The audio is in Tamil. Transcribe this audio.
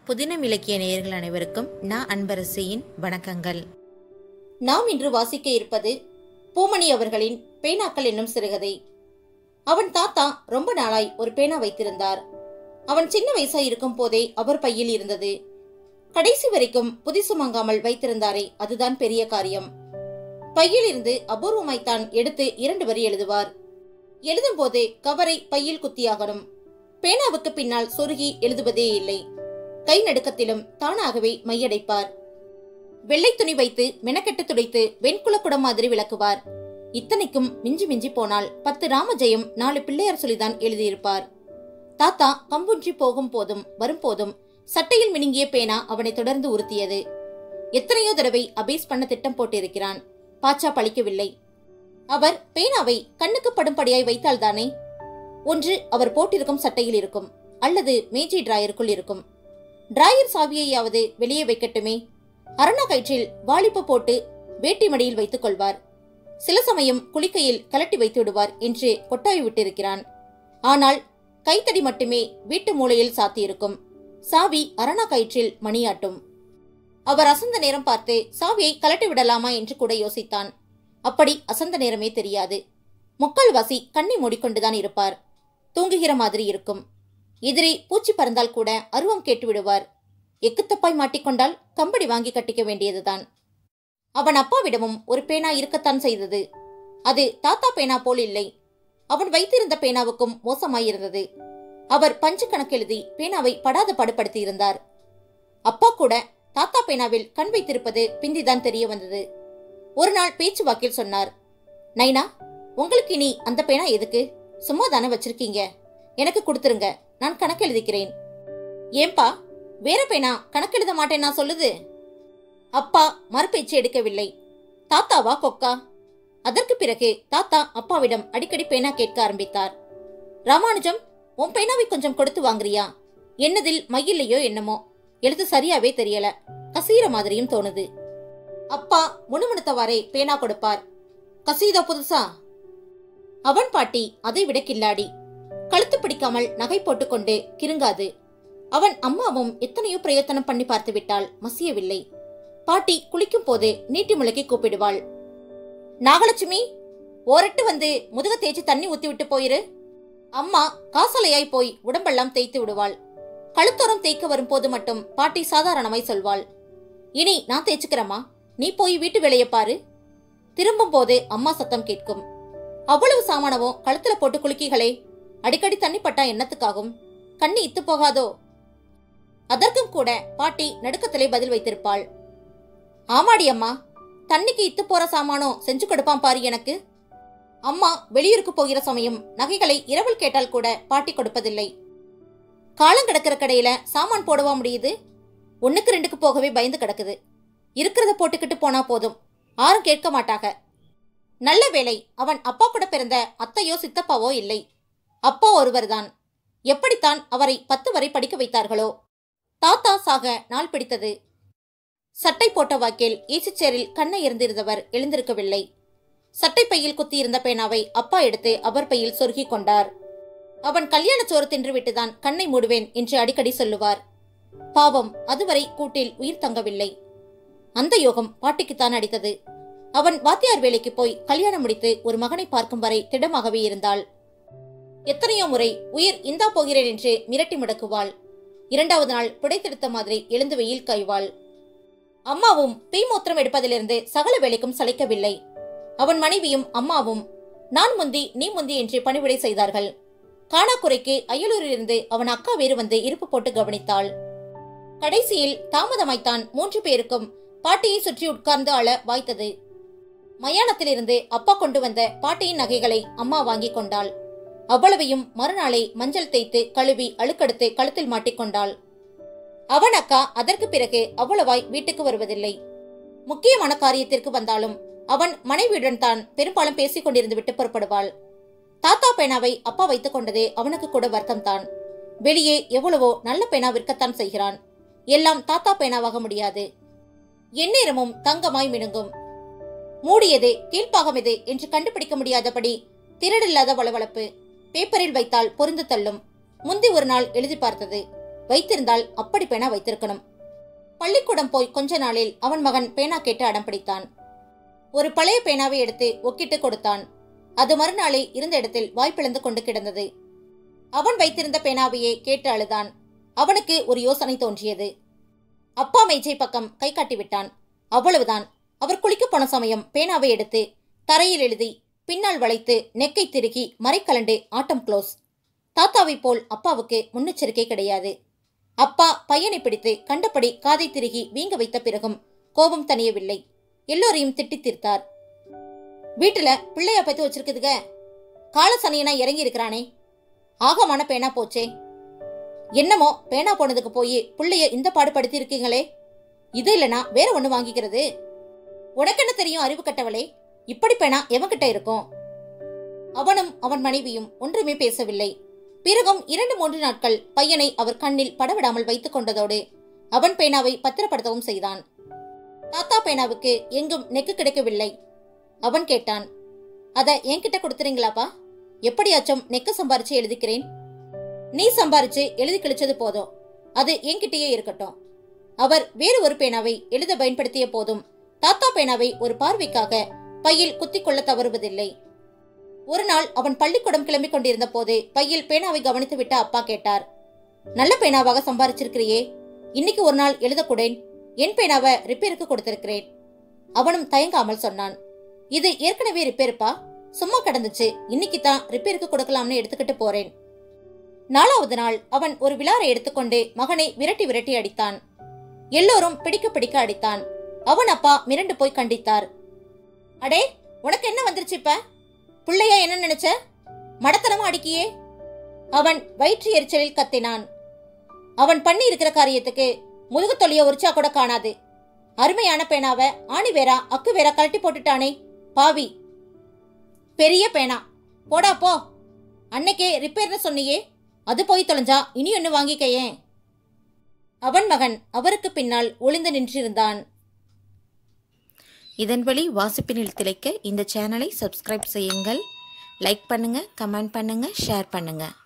புதினம் இலக்கிய நேயர்கள் அனைவருக்கும் நான் அன்பரசியின் வணக்கங்கள் நாம் இன்று வாசிக்க இருப்பது பூமணி அவர்களின் பேனாக்கள் என்னும் சிறுகதை அவன் தாத்தா ரொம்ப நாளாய் ஒரு பேனா வைத்திருந்தார் அவன் சின்ன வயசா இருக்கும் போதே அவர் பையில் இருந்தது கடைசி வரைக்கும் புதிசு வாங்காமல் வைத்திருந்தாரே அதுதான் பெரிய காரியம் பையில் இருந்து அபூர்வமாய்த்தான் எடுத்து இரண்டு வரி எழுதுவார் எழுதும் போது கவரை பையில் குத்தியாகணும் பேனாவுக்கு பின்னால் சொருகி எழுதுவதே இல்லை கை நடுக்கத்திலும் தானாகவே மையடைப்பார் வெள்ளை துணி வைத்து மெனக்கெட்டு துடைத்து வெண்குல குடம் மாதிரி விளக்குவார் இத்தனைக்கும் மிஞ்சி மிஞ்சி போனால் பத்து ராமஜெயம் நாலு பிள்ளையார் சொல்லிதான் எழுதியிருப்பார் தாத்தா கம்புன்றி போகும் போதும் வரும் போதும் சட்டையில் மினுங்கிய பேனா அவனை தொடர்ந்து உறுத்தியது எத்தனையோ தடவை அபேஸ் பண்ண திட்டம் போட்டிருக்கிறான் பாச்சா பழிக்கவில்லை அவர் பேனாவை கண்ணுக்கு படும்படியாய் வைத்தால்தானே ஒன்று அவர் போட்டிருக்கும் சட்டையில் இருக்கும் அல்லது மேஜை டிராயருக்குள் இருக்கும் டிராயர் சாவியையாவது வெளியே வைக்கட்டுமே அரணா கயிற்றில் வாலிப்பு போட்டு வேட்டி மடியில் வைத்துக் கொள்வார் சில சமயம் குளிக்கையில் கலட்டி வைத்து விடுவார் என்று கொட்டாவி விட்டிருக்கிறான் ஆனால் கைத்தடி மட்டுமே வீட்டு மூலையில் சாத்தியிருக்கும் சாவி அரணா கயிற்றில் மணியாட்டும் அவர் அசந்த நேரம் பார்த்து சாவியை கலட்டி விடலாமா என்று கூட யோசித்தான் அப்படி அசந்த நேரமே தெரியாது முக்கால்வாசி கண்ணை மூடிக்கொண்டுதான் இருப்பார் தூங்குகிற மாதிரி இருக்கும் எதிரே பூச்சி பறந்தால் கூட அருவம் கேட்டு விடுவார் எக்குத்தப்பாய் மாட்டிக்கொண்டால் கம்படி வாங்கி கட்டிக்க வேண்டியதுதான் அவன் அப்பாவிடமும் ஒரு பேனா இருக்கத்தான் செய்தது அது தாத்தா பேனா போல் இல்லை அவன் வைத்திருந்த பேனாவுக்கும் மோசமாயிருந்தது அவர் பஞ்சு கணக்கெழுதி பேனாவை படாத படுப்படுத்தியிருந்தார் அப்பா கூட தாத்தா பேனாவில் கண் வைத்திருப்பது பிந்திதான் தெரிய வந்தது ஒரு நாள் பேச்சு வாக்கில் சொன்னார் நைனா உங்களுக்கு இனி அந்த பேனா எதுக்கு சும்மா தானே வச்சிருக்கீங்க எனக்கு கொடுத்துருங்க நான் கணக்கெழுதிக்கிறேன் ஏன்பா வேற பேனா கணக்கெழுத மாட்டேன் நான் சொல்லுது அப்பா மறுபேச்சு எடுக்கவில்லை தாத்தாவா கொக்கா அதற்கு பிறகு தாத்தா அப்பாவிடம் அடிக்கடி பேனா கேட்க ஆரம்பித்தார் ராமானுஜம் உன் பேனாவை கொஞ்சம் கொடுத்து வாங்குறியா என்னதில் மையில்லையோ என்னமோ எழுத்து சரியாவே தெரியல கசீர மாதிரியும் தோணுது அப்பா முணுமுணுத்தவாறே பேனா கொடுப்பார் கசீதா புதுசா அவன் பாட்டி அதை விட கில்லாடி கழுத்து பிடிக்காமல் நகை போட்டுக்கொண்டு கிருங்காது அவன் அம்மாவும் எத்தனையோ பிரயத்தனம் பண்ணி பார்த்து விட்டால் மசியவில்லை பாட்டி குளிக்கும் போது நீட்டி முளைக்கி கூப்பிடுவாள் நாகலட்சுமி ஓரட்டு வந்து முதுக தேய்ச்சி தண்ணி ஊத்தி விட்டு போயிரு அம்மா காசலையாய் போய் உடம்பெல்லாம் தேய்த்து விடுவாள் கழுத்தோரம் தேய்க்க வரும்போது மட்டும் பாட்டி சாதாரணமாய் சொல்வாள் இனி நான் தேய்ச்சுக்கிறேம்மா நீ போய் வீட்டு வேலையை பாரு திரும்பும் போது அம்மா சத்தம் கேட்கும் அவ்வளவு சாமானவும் கழுத்துல போட்டு குலுக்கிகளே அடிக்கடி தண்ணி பட்டா என்னத்துக்காகும் கண்ணி இத்து போகாதோ அதற்கும் கூட பாட்டி நடுக்கத்திலே பதில் வைத்திருப்பாள் ஆமாடி அம்மா தண்ணிக்கு இத்து போற சாமானோ செஞ்சு கொடுப்பான் பாரு எனக்கு அம்மா வெளியூருக்கு போகிற சமயம் நகைகளை இரவல் கேட்டால் கூட பாட்டி கொடுப்பதில்லை காலம் கிடக்கிற கடையில சாமான் போடவா முடியுது ஒண்ணுக்கு ரெண்டுக்கு போகவே பயந்து கிடக்குது இருக்கிறத போட்டுக்கிட்டு போனா போதும் யாரும் கேட்க மாட்டாங்க நல்ல வேளை அவன் அப்பா கூட பிறந்த அத்தையோ சித்தப்பாவோ இல்லை அப்பா ஒருவர்தான் எப்படித்தான் அவரை பத்து வரை படிக்க வைத்தார்களோ தாத்தா சாக நாள் பிடித்தது சட்டை போட்ட வாக்கில் ஈசிச்சேரில் கண்ணை இருந்திருந்தவர் எழுந்திருக்கவில்லை சட்டை பையில் குத்தியிருந்த பேனாவை அப்பா எடுத்து அவர் பையில் சொருகிக் கொண்டார் அவன் கல்யாண சோறு தின்று விட்டுதான் கண்ணை மூடுவேன் என்று அடிக்கடி சொல்லுவார் பாவம் அதுவரை கூட்டில் உயிர் தங்கவில்லை அந்த யோகம் பாட்டிக்குத்தான் அடித்தது அவன் வாத்தியார் வேலைக்கு போய் கல்யாணம் முடித்து ஒரு மகனை பார்க்கும் வரை திடமாகவே இருந்தாள் எத்தனையோ முறை உயிர் இந்தா போகிறேன் என்று மிரட்டி முடக்குவாள் இரண்டாவது நாள் பிடைத்தெடுத்த மாதிரி எழுந்து வெயில் காய்வாள் அம்மாவும் பீ மூத்திரம் எடுப்பதிலிருந்து சகல வேலைக்கும் சளைக்கவில்லை அவன் மனைவியும் அம்மாவும் நான் முந்தி நீ முந்தி என்று பணிவிடை செய்தார்கள் காணாக்குறைக்கு அயலூரிலிருந்து அவன் அக்கா வேறு வந்து இருப்பு போட்டு கவனித்தாள் கடைசியில் தாமதமாய்த்தான் மூன்று பேருக்கும் பாட்டியை சுற்றி உட்கார்ந்து அழ வாய்த்தது மயானத்திலிருந்து அப்பா கொண்டு வந்த பாட்டியின் நகைகளை அம்மா வாங்கிக் கொண்டாள் அவ்வளவையும் மறுநாளை மஞ்சள் தேய்த்து கழுவி அழுக்கெடுத்து கழுத்தில் மாட்டிக்கொண்டாள் அவன் அக்கா அதற்கு பிறகு அவ்வளவாய் வீட்டுக்கு வருவதில்லை முக்கியமான காரியத்திற்கு வந்தாலும் அவன் மனைவியுடன் தான் பெரும்பாலும் பேசிக் கொண்டிருந்து விட்டு புறப்படுவாள் தாத்தா பேனாவை அப்பா வைத்துக் கொண்டதே அவனுக்கு கூட வருத்தம் தான் வெளியே எவ்வளவோ நல்ல பேனா விற்கத்தான் செய்கிறான் எல்லாம் தாத்தா பேனாவாக முடியாது எந்நேரமும் தங்கமாய் மினுங்கும் மூடியது கீழ்ப்பாகம் எது என்று கண்டுபிடிக்க முடியாதபடி திரடில்லாத வளவளப்பு பேப்பரில் வைத்தால் பொருந்து தள்ளும் முந்தி ஒரு நாள் எழுதி பார்த்தது வைத்திருந்தால் அப்படி பேனா வைத்திருக்கணும் பள்ளிக்கூடம் போய் கொஞ்ச நாளில் அவன் மகன் பேனா கேட்டு அடம் பிடித்தான் ஒரு பழைய பேனாவை எடுத்து ஒக்கிட்டு கொடுத்தான் அது மறுநாளே இருந்த இடத்தில் வாய்ப்பிழந்து கொண்டு கிடந்தது அவன் வைத்திருந்த பேனாவையே கேட்டு அழுதான் அவனுக்கு ஒரு யோசனை தோன்றியது அப்பா மேஜை பக்கம் கை காட்டி விட்டான் அவ்வளவுதான் அவர் குளிக்கப் போன சமயம் பேனாவை எடுத்து தரையில் எழுதி பின்னால் வளைத்து நெக்கை திருகி மறைக்கலண்டு ஆட்டம் க்ளோஸ் தாத்தாவைப் போல் அப்பாவுக்கு முன்னெச்சரிக்கை கிடையாது அப்பா பையனை பிடித்து கண்டபடி காதை திருகி வீங்க வைத்த பிறகும் கோபம் தணியவில்லை எல்லோரையும் திட்டித் தீர்த்தார் வீட்டுல பிள்ளைய பத்தி வச்சிருக்குதுக கால சனியனா இறங்கி இருக்கிறானே ஆகமான பேனா போச்சே என்னமோ பேனா போனதுக்கு போய் பிள்ளைய இந்த பாடுபடுத்தி இருக்கீங்களே இது இல்லனா வேற ஒண்ணு வாங்கிக்கிறது உனக்கு என்ன தெரியும் அறிவு கட்டவளே இப்படி பேனா எவன்கிட்ட இருக்கும் அவனும் அவன் மனைவியும் ஒன்றுமே பேசவில்லை பிறகும் இரண்டு மூன்று நாட்கள் பையனை அவர் கண்ணில் படவிடாமல் வைத்துக் கொண்டதோடு அவன் பேனாவை பத்திரப்படுத்தவும் செய்தான் தாத்தா பேனாவுக்கு எங்கும் நெக்கு கிடைக்கவில்லை அவன் கேட்டான் அத என்கிட்ட கொடுத்துறீங்களாப்பா எப்படியாச்சும் நெக்கு சம்பாரிச்சு எழுதிக்கிறேன் நீ சம்பாரிச்சு எழுதி கிழிச்சது போதும் அது என்கிட்டயே இருக்கட்டும் அவர் வேறு ஒரு பேனாவை எழுத பயன்படுத்திய போதும் தாத்தா பேனாவை ஒரு பார்வைக்காக பையில் குத்திக் கொள்ள தவறுவதில்லை ஒரு நாள் அவன் பள்ளிக்கூடம் கிளம்பிக் கொண்டிருந்த போது பையில் பேனாவை கவனித்துவிட்ட அப்பா கேட்டார் நல்ல பேனாவாக சம்பாரிச்சிருக்கிறியே இன்னைக்கு ஒரு நாள் எழுதக்கூடேன் என் பேனாவை ரிப்பேருக்கு கொடுத்திருக்கிறேன் அவனும் தயங்காமல் சொன்னான் இது ஏற்கனவே ரிப்பேருப்பா சும்மா கிடந்துச்சு இன்னைக்கு தான் ரிப்பேருக்கு கொடுக்கலாம்னு எடுத்துக்கிட்டு போறேன் நாலாவது நாள் அவன் ஒரு விலாரை எடுத்துக்கொண்டு மகனை விரட்டி விரட்டி அடித்தான் எல்லோரும் பிடிக்க பிடிக்க அடித்தான் அவன் அப்பா மிரண்டு போய் கண்டித்தார் அடே உனக்கு என்ன வந்துருச்சு இப்ப பிள்ளையா என்ன நினைச்ச மடத்தனமா அடிக்கியே அவன் வயிற்று எரிச்சலில் கத்தினான் அவன் பண்ணி இருக்கிற காரியத்துக்கு முதுகு தொலிய உரிச்சா கூட காணாது அருமையான பேனாவ ஆணி வேறா அக்கு வேறா கழட்டி போட்டுட்டானே பாவி பெரிய பேனா போடா போ அன்னைக்கே ரிப்பேர்னு சொன்னியே அது போய் தொலைஞ்சா இனி ஒன்னு வாங்கிக்கையேன் அவன் மகன் அவருக்கு பின்னால் ஒளிந்து நின்றிருந்தான் இதன் வழி வாசிப்பினில் திளைக்க இந்த சேனலை சப்ஸ்கிரைப் செய்யுங்கள் லைக் பண்ணுங்க கமெண்ட் பண்ணுங்க ஷேர் பண்ணுங்க